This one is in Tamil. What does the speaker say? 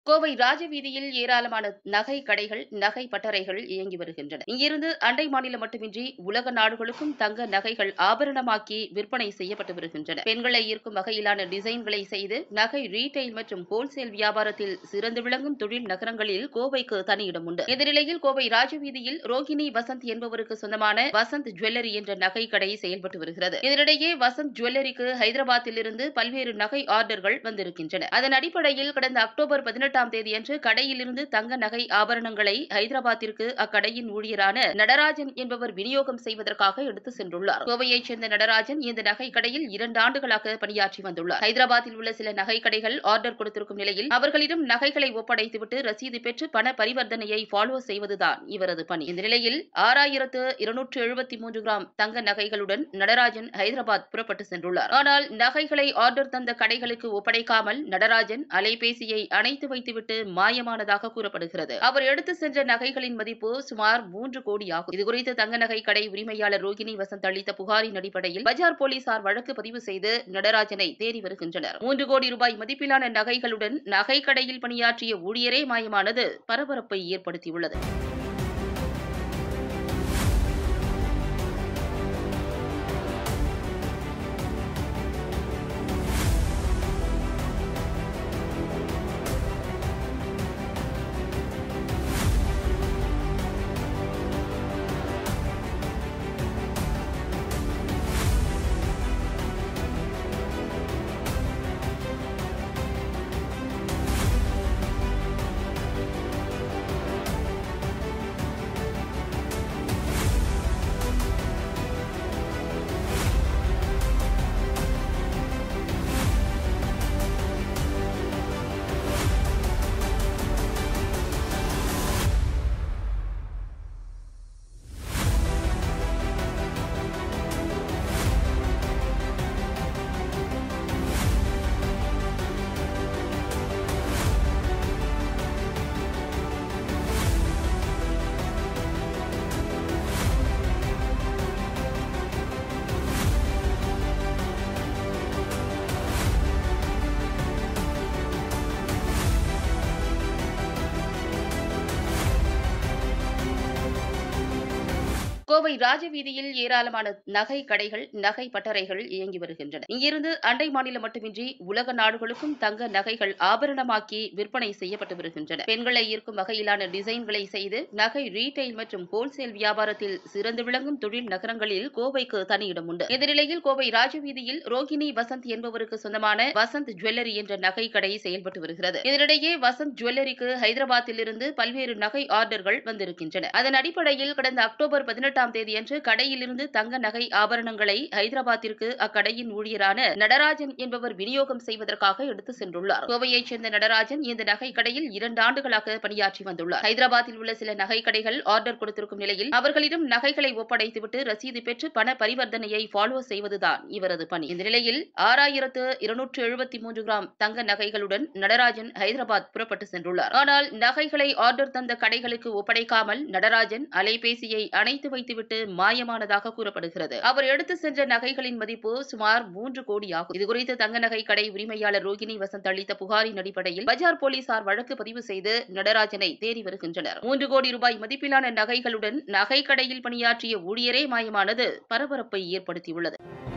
கோவை ராஜவீதியில் ஏராளமான நகை கடைகள் நகை பட்டறைகள் இயங்கி வருகின்றன இங்கிருந்து அண்டை மாநிலம் மட்டுமின்றி உலக நாடுகளுக்கும் தங்க நகைகள் ஆபரணமாக்கி விற்பனை செய்யப்பட்டு வருகின்றன பெண்களை ஈர்க்கும் வகையிலான டிசைன்களை செய்து நகை ரீட்டைல் மற்றும் ஹோல்சேல் வியாபாரத்தில் சிறந்து விளங்கும் தொழில் நகரங்களில் கோவைக்கு தனியிடம் உண்டு இந்த நிலையில் கோவை ராஜவீதியில் ரோஹிணி வசந்த் என்பவருக்கு சொந்தமான வசந்த் ஜுவல்லரி என்ற நகை கடை செயல்பட்டு வருகிறது இதனிடையே வசந்த் ஜுவல்லரிக்கு ஹைதராபாத்தில் இருந்து பல்வேறு நகை ஆர்டர்கள் வந்திருக்கின்றன அதன் அடிப்படையில் கடந்த அக்டோபர் பதினெட்டாம் தேதியன்று கடையிலிருந்து தங்க நகை ஆபரணங்களை ஹைதராபாத்திற்கு அக்கடையின் ஊழியரான நடராஜன் என்பவர் விநியோகம் செய்வதற்காக எடுத்து சென்றுள்ளார் கோவையைச் சேர்ந்த நடராஜன் இந்த நகை கடையில் இரண்டு ஆண்டுகளாக பணியாற்றி வந்துள்ளார் ஹைதராபாத்தில் உள்ள சில நகை கடைகள் ஆர்டர் கொடுத்திருக்கும் நிலையில் அவர்களிடம் நகைகளை ஒப்படைத்துவிட்டு ரசீது பெற்று பண பரிவர்த்தனையை ஃபாலோ செய்வதுதான் இவரது பணி இந்த நிலையில் ஆறாயிரத்து இருநூற்று எழுபத்தி மூன்று கிராம் தங்க நகைகளுடன் நடராஜன் ஹைதராபாத் புறப்பட்டு சென்றுள்ளார் ஆனால் நகைகளை ஆர்டர் தந்த கடைகளுக்கு ஒப்படைக்காமல் நடராஜன் அலைபேசியை அணைத்து வைத்துவிட்டு மாயமானதாக கூறப்படுகிறது அவர் எடுத்து சென்ற நகைகளின் மதிப்பு சுமார் மூன்று கோடி ஆகும் இதுகுறித்து தங்க நகை கடை உரிமையாளர் ரோகிணி வசந்த் அளித்த புகாரின் அடிப்படையில் பஜார் போலீசார் வழக்கு பதிவு செய்து நடராஜனை தேடி வருகின்றனர் மூன்று கோடி ரூபாய் மதிப்பிலான நகைகளுடன் நகை கடையில் பணியாற்றிய ஊழியரே மாயமானது பரபரப்பை ஏற்படுத்தியுள்ளது கோவை ராஜவீதியில் ஏராளமான நகை கடைகள் நகை பட்டறைகள் இயங்கி வருகின்றன இங்கிருந்து அண்டை மாநிலம் மட்டுமின்றி உலக நாடுகளுக்கும் தங்க நகைகள் ஆபரணமாக்கி விற்பனை செய்யப்பட்டு வருகின்றன பெண்களை ஈர்க்கும் வகையிலான டிசைன்களை செய்து நகை ரீட்டைல் மற்றும் ஹோல்சேல் வியாபாரத்தில் சிறந்து விளங்கும் தொழில் நகரங்களில் கோவைக்கு தனியிடம் உண்டு இந்த நிலையில் கோவை ராஜவீதியில் ரோஹிணி வசந்த் என்பவருக்கு சொந்தமான வசந்த் ஜுவல்லரி என்ற நகை கடை செயல்பட்டு வருகிறது இதனிடையே வசந்த் ஜுவல்லரிக்கு ஹைதராபாத்தில் இருந்து பல்வேறு நகை ஆர்டர்கள் வந்திருக்கின்றன அதன் அடிப்படையில் கடந்த அக்டோபர் பதினெட்டாம் தேதியன்று கடையிலிருந்து தங்க நகை ஆபரணங்களை ஹைதராபாத்திற்கு அக்கடையின் ஊழியரான நடராஜன் என்பவர் விநியோகம் செய்வதற்காக எடுத்து சென்றுள்ளார் கோவையைச் சேர்ந்த நடராஜன் இந்த நகை கடையில் இரண்டு ஆண்டுகளாக பணியாற்றி வந்துள்ளார் ஹைதராபாத்தில் உள்ள சில நகை கடைகள் ஆர்டர் கொடுத்திருக்கும் நிலையில் அவர்களிடம் நகைகளை ஒப்படைத்துவிட்டு ரசீது பெற்று பண பரிவர்த்தனையை ஃபாலோ செய்வதுதான் இவரது பணி இந்த நிலையில் ஆறாயிரத்து இருநூற்று எழுபத்தி மூன்று கிராம் தங்க நகைகளுடன் நடராஜன் ஹைதராபாத் புறப்பட்டு சென்றுள்ளார் ஆனால் நகைகளை ஆர்டர் தந்த கடைகளுக்கு ஒப்படைக்காமல் நடராஜன் அலைபேசியை அணைத்து வைத்துவிட்டு மாயமானதாக கூறப்படுகிறது அவர் எடுத்து சென்ற நகைகளின் மதிப்பு சுமார் மூன்று கோடி ஆகும் இதுகுறித்து தங்க நகை கடை உரிமையாளர் ரோகிணி வசந்த் அளித்த புகாரின் அடிப்படையில் பஜார் போலீசார் வழக்கு பதிவு செய்து நடராஜனை தேடி வருகின்றனர் மூன்று கோடி ரூபாய் மதிப்பிலான நகைகளுடன் நகை கடையில் பணியாற்றிய ஊழியரே மாயமானது பரபரப்பை ஏற்படுத்தியுள்ளது